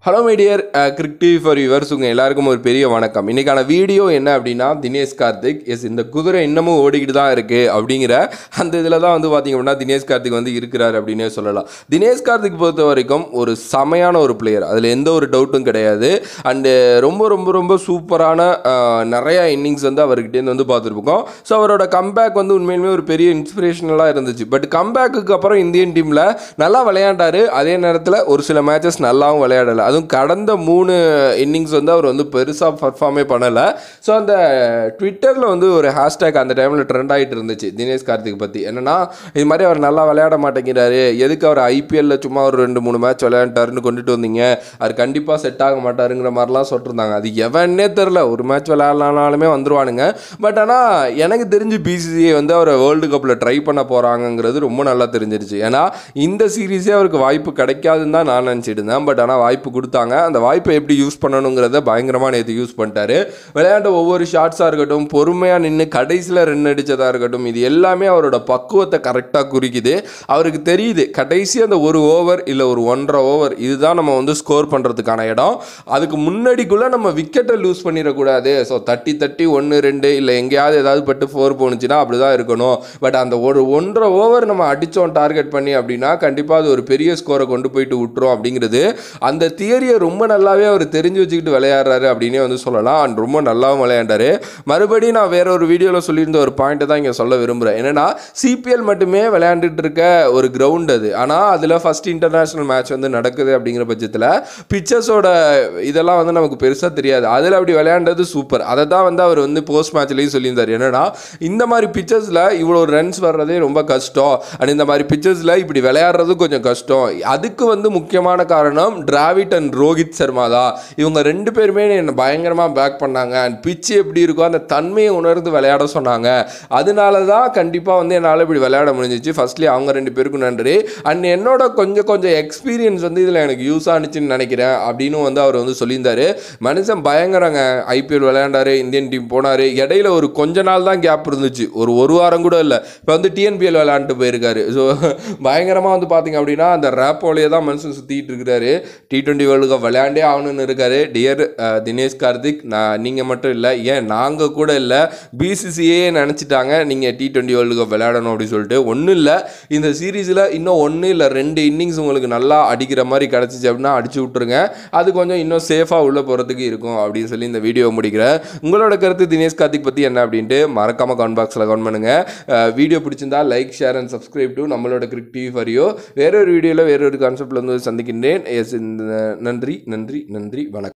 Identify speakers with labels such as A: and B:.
A: hello my dear Crick TV for yours உங்கள் எல்லாருக்கும் ஒரு பெரிய வணக்கம் இன்றைக்கான வீடியோ என்ன அப்படின்னா தினேஷ் கார்த்திக் எஸ் இந்த குதிரை இன்னமும் ஓடிக்கிட்டு தான் இருக்குது அப்படிங்கிற அந்த இதில் தான் வந்து பார்த்திங்க அப்படின்னா தினேஷ் கார்த்திக் வந்து இருக்கிறார் அப்படின்னே சொல்லலாம் தினேஷ் கார்த்திக் பொறுத்த வரைக்கும் ஒரு செமையான ஒரு பிளேயர் அதில் எந்த ஒரு டவுட்டும் கிடையாது அண்டு ரொம்ப ரொம்ப ரொம்ப சூப்பரான அஹ், நிறைய இன்னிங்ஸ் வந்து அவர்கிட்டேருந்து வந்து பார்த்துருப்போம் ஸோ அவரோட கம்பேக் வந்து உண்மையிலுமே ஒரு பெரிய இன்ஸ்பிரேஷனலாக இருந்துச்சு பட் கம்பேக்குக்கு அப்புறம் இந்தியன் டீமில் நல்லா விளையாண்டாரு அதே நேரத்தில் ஒரு சில மேட்சஸ் நல்லாவும் விளையாடலை அதுவும் கடந்த மூணு இன்னிங்ஸ் வந்து அவர் வந்து பெருசாக பர்ஃபார்மே பண்ணலை ஸோ அந்த ட்விட்டரில் வந்து ஒரு ஹேஷ்டேக் அந்த டைமில் ட்ரெண்ட் ஆகிட்டு இருந்துச்சு தினேஷ் கார்த்திக் பற்றி என்னன்னா இது மாதிரி அவர் நல்லா விளையாட மாட்டேங்கிறாரு எதுக்கு அவர் ஐபிஎல்ல சும்மா ஒரு ரெண்டு மூணு மேட்ச் விளையாண்டாருன்னு கொண்டுட்டு வந்தீங்க அவர் கண்டிப்பாக செட் ஆக மாட்டாருங்கிற மாதிரிலாம் சொல்லிருந்தாங்க அது எவனே தெரில ஒரு மேட்ச் விளையாடலானாலுமே வந்துருவானுங்க பட் ஆனால் எனக்கு தெரிஞ்சு பிசிசிஐ வந்து அவரை வேர்ல்டு கப்பில் ட்ரை பண்ண போகிறாங்கங்கிறது ரொம்ப நல்லா தெரிஞ்சிருச்சு ஏன்னா இந்த சீரீஸே அவருக்கு வாய்ப்பு கிடைக்காதுன்னு தான் நான் நினச்சிட்டு இருந்தேன் பட் ஆனால் வாய்ப்பு கொடுத்தாங்க அந்த வாய்ப்பை எப்படி யூஸ் பண்ணணுங்கிறத பயங்கரமாக நேற்று யூஸ் பண்ணிட்டாரு விளையாண்ட ஒவ்வொரு ஷாட்ஸாக இருக்கட்டும் பொறுமையாக நின்று கடைசியில் ரன் அடித்ததாக இருக்கட்டும் இது எல்லாமே அவரோட பக்குவத்தை கரெக்டாக குறிக்குது அவருக்கு தெரியுது கடைசி அந்த ஒரு ஓவர் இல்லை ஒரு ஒன்றரை ஓவர் இதுதான் நம்ம வந்து ஸ்கோர் பண்ணுறதுக்கான இடம் அதுக்கு முன்னாடிக்குள்ளே நம்ம விக்கெட்டை லூஸ் பண்ணிடக்கூடாது ஸோ தட்டி தட்டி ஒன்று ரெண்டு இல்லை எங்கேயாவது ஏதாவது பட்டு ஃபோர் போணுச்சுன்னா அப்படி தான் இருக்கணும் பட் அந்த ஒரு ஒன்றரை ஓவர் நம்ம அடித்தோம் டார்கெட் பண்ணி அப்படின்னா கண்டிப்பாக அது ஒரு பெரிய ஸ்கோரை கொண்டு போயிட்டு விட்டுரும் அப்படிங்கிறது அந்த தியரியை ரொம்ப நல்லாவே அவர் தெரிஞ்சு வச்சுக்கிட்டு விளையாடுறாரு அப்படின்னே வந்து சொல்லலாம் அண்ட் ரொம்ப நல்லாவும் விளையாண்டாரு மறுபடியும் நான் வேற ஒரு வீடியோவில் சொல்லியிருந்த ஒரு பாயிண்ட்டை தான் இங்கே சொல்ல விரும்புகிறேன் என்னன்னா சிபிஎல் மட்டுமே விளையாண்டுட்டு இருக்க ஒரு கிரவுண்ட் அது ஆனால் அதில் ஃபர்ஸ்ட் இன்டர்நேஷ்னல் மேட்ச் வந்து நடக்குது அப்படிங்கிற பட்சத்தில் பிக்சர்ஸோட இதெல்லாம் வந்து நமக்கு பெருசாக தெரியாது அதில் அப்படி விளையாண்டது சூப்பர் அதை தான் வந்து அவர் வந்து போஸ்ட் மேட்ச்லேயும் சொல்லியிருந்தார் என்னன்னா இந்த மாதிரி பிக்சர்ஸில் இவ்வளோ ரன்ஸ் வர்றதே ரொம்ப கஷ்டம் அண்ட் இந்த மாதிரி பிக்சர்ஸில் இப்படி விளையாடுறது கொஞ்சம் கஷ்டம் அதுக்கு வந்து முக்கியமான காரணம் டிராவிட் அண்ட் ரோஹித் சர்மா தான் இவங்க ரெண்டு பேருமே என்னை பயங்கரமாக பேக் பண்ணாங்க அண்ட் பிச்சு எப்படி இருக்கோ அந்த தன்மையை உணர்ந்து விளையாட சொன்னாங்க அதனால தான் கண்டிப்பாக வந்து என்னால் இப்படி விளையாட முடிஞ்சிச்சு ஃபர்ஸ்ட்லி அவங்க ரெண்டு பேருக்கும் நன்றி அண்ட் என்னோட கொஞ்சம் கொஞ்சம் எக்ஸ்பீரியன்ஸ் வந்து இதில் எனக்கு யூஸ் ஆனிச்சுன்னு நினைக்கிறேன் அப்படின்னு வந்து அவர் வந்து சொல்லியிருந்தாரு மனுஷன் பயங்கரங்க ஐபிஎல் விளையாண்டாரு இந்தியன் டீம் போனார் இடையில ஒரு கொஞ்ச நாள் தான் கேப் இருந்துச்சு ஒரு ஒரு வாரம் கூட இல்லை இப்போ வந்து டிஎன்பிஎல் விளையாண்டுட்டு போயிருக்காரு ஸோ பயங்கரமாக வந்து பார்த்தீங்க அப்படின்னா அந்த ரேப்போலையே தான் மனுஷன் சுற்றிட்டு இருக்கிறாரு டி டுவெண்ட்டி வேர்ல்டு கப் விளையாண்டே ஆகணும்னு இருக்காரு டியர் தினேஷ் கார்த்திக் நான் நீங்கள் மட்டும் இல்லை ஏன் நாங்கள் கூட இல்லை பிசிசிஏ நினச்சிட்டாங்க நீங்கள் டி டுவெண்ட்டி வேர்ல்டு கப் விளையாடணும் அப்படின்னு சொல்லிட்டு ஒன்றும் இல்லை இந்த சீரீஸில் இன்னும் ஒன்று இல்லை ரெண்டு இன்னிங்ஸ் உங்களுக்கு நல்லா அடிக்கிற மாதிரி கிடச்சிச்சு அப்படின்னா அடிச்சு விட்ருங்க அது கொஞ்சம் இன்னும் சேஃபாக உள்ளே போகிறதுக்கு இருக்கும் அப்படின்னு சொல்லி இந்த வீடியோ முடிக்கிறேன் உங்களோட கருத்து தினேஷ் கார்த்திக் பற்றி என்ன அப்படின்ட்டு மறக்காமல் கமெண்ட் பாக்ஸில் கமெண்ட் பண்ணுங்கள் வீடியோ பிடிச்சிருந்தா like share and subscribe to நம்மளோட கிரிக் டிவி ஃபாரியோ வேறொரு வீடியோவில் வேறொரு கான்செப்டில் வந்து சந்திக்கின்றேன் எஸ் இந்த நன்றி நன்றி நன்றி வணக்கம்